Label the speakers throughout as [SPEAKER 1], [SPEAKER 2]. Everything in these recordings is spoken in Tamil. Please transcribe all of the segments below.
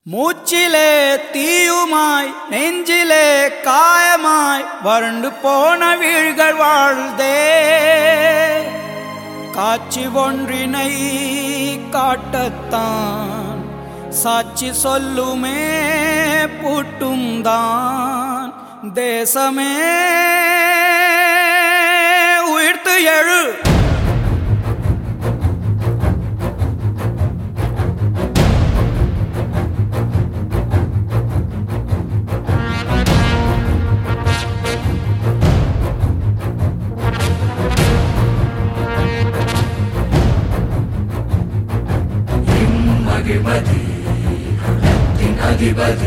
[SPEAKER 1] மூச்சிலே தீயுமாய் நெஞ்சிலே காயமாய் வறண்டு போன வீழ்கள் வாழ்தே காட்சி ஒன்றினை காட்டத்தான் சாட்சி சொல்லுமே பூட்டும் தான் தேசமே உயிர்த்து எழு
[SPEAKER 2] மகிழ்மதி உள்ளத்தின் அதிபதி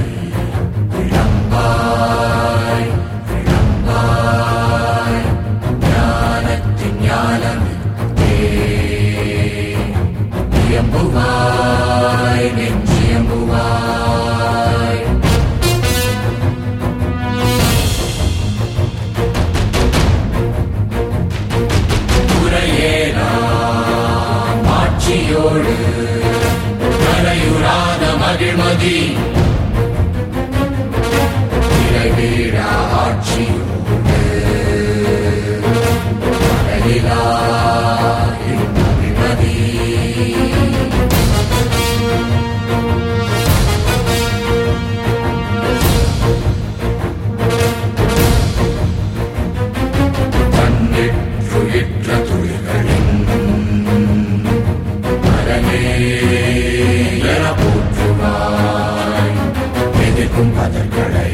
[SPEAKER 2] விளம்பாய் விளம்பாய் ஞானத்தின் ஞானமித்தே இயம்புவாய் நெஞ்சியம்புவாய் உரையேலாம் ஆட்சியோடு கரையுறாத மகிழ்மதி இறைவீழா ஆட்சியோடு மறையிலா மகிழ்மதி தன்னிற்றுயிற்ற துளிகளின் மரமே என போற்றுவாய் எதிர்க்கும் பதற்களை